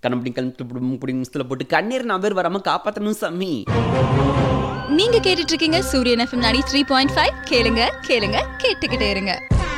கண்ணப்படி கல்படி மிஸ்தில் போட்டு கண்ணீர் நான் பேர் வராமல் காப்பாற்றணும் சாமி நீங்க கேட்டுட்டு இருக்கீங்க சூரியன் எஃப்எம் 93.5 த்ரீ பாயிண்ட் ஃபைவ் கேளுங்க கேளுங்க கேட்டுக்கிட்டே இருங்க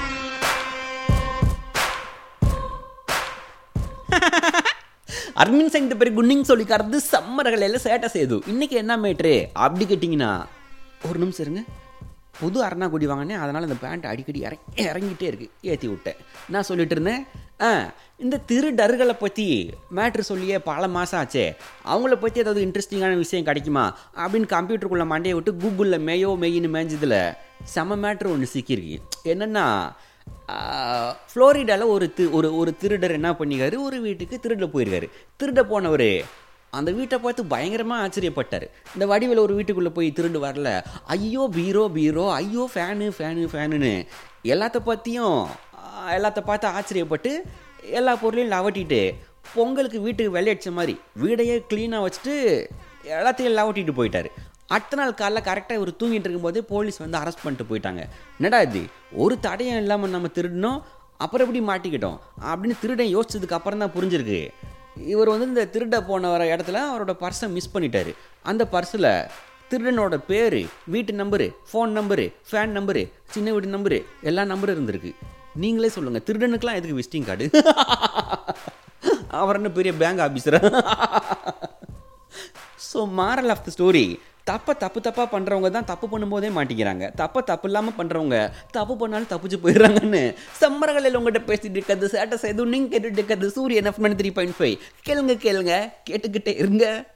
அர்மின் சைன் பேர் குன்னிங் சொல்லிக்காரது சம்மரகலையில் சேட்டை செய்யுது இன்னைக்கு என்ன மேட்ரு அப்படி கேட்டிங்கன்னா ஒரு நிமிஷம் இருங்க புது அரணா கொடி வாங்கினேன் அதனால் இந்த பேண்ட் அடிக்கடி இறங்கி இறங்கிட்டே இருக்கு ஏற்றி விட்டேன் நான் சொல்லிட்டு இருந்தேன் ஆ இந்த திருடர்களை பற்றி மேட்ரு சொல்லியே பல மாதம் ஆச்சே அவங்கள பற்றி ஏதாவது இன்ட்ரெஸ்டிங்கான விஷயம் கிடைக்குமா அப்படின்னு கம்ப்யூட்டருக்குள்ளே மண்டையை விட்டு கூகுளில் மேயோ மேயின்னு மேய்ஞ்சதில் செம மேட்ரு ஒன்று சிக்கியிருக்கு என்னென்னா ஃப்ளோரிடாவில் ஒரு தி ஒரு ஒரு திருடர் என்ன பண்ணிக்காரு ஒரு வீட்டுக்கு திருட போயிருக்காரு திருட போனவர் அந்த வீட்டை பார்த்து பயங்கரமாக ஆச்சரியப்பட்டார் இந்த வடிவில் ஒரு வீட்டுக்குள்ளே போய் திருடு வரல ஐயோ பீரோ பீரோ ஐயோ ஃபேனு ஃபேனு ஃபேனுன்னு எல்லாத்த பற்றியும் எல்லாத்த பார்த்து ஆச்சரியப்பட்டு எல்லா பொருளையும் லவட்டிட்டு பொங்கலுக்கு வீட்டுக்கு வெள்ளையடிச்ச மாதிரி வீடையே க்ளீனாக வச்சுட்டு எல்லாத்தையும் லவட்டிட்டு போயிட்டார் அடுத்த நாள் காலைல கரெக்டாக இவர் தூங்கிட்டு இருக்கும்போதே போலீஸ் வந்து அரெஸ்ட் பண்ணிட்டு போயிட்டாங்க என்னடா இது ஒரு தடையும் இல்லாமல் நம்ம திருடினோம் அப்புறம் எப்படி மாட்டிக்கிட்டோம் அப்படின்னு திருடன் யோசிச்சதுக்கு அப்புறம் தான் புரிஞ்சிருக்கு இவர் வந்து இந்த திருட போன வர இடத்துல அவரோட பர்ஸை மிஸ் பண்ணிட்டாரு அந்த பர்ஸில் திருடனோட பேர் வீட்டு number phone number fan number சின்ன வீட்டு நம்பரு எல்லா நம்பரும் இருந்திருக்கு நீங்களே சொல்லுங்கள் திருடனுக்கெலாம் எதுக்கு விசிட்டிங் கார்டு அவர் என்ன பெரிய பேங்க் ஆஃபீஸரா so moral of the story தப்பை தப்பு தப்பாக பண்ணுறவங்க தான் தப்பு பண்ணும்போதே மாட்டிக்கிறாங்க தப்பை தப்பு இல்லாமல் பண்ணுறவங்க தப்பு பண்ணாலும் தப்பிச்சு போயிடுறாங்கன்னு சம்மரகளில் உங்கள்கிட்ட பேசிட்டு இருக்கிறது சேட்டை செய்து நீங்கள் கேட்டுட்டு இருக்கிறது சூரியன் எஃப் த்ரீ பாயிண்ட் ஃபைவ் கேளுங்க கேளுங்க கேட்டுக்கிட்டே இருங்க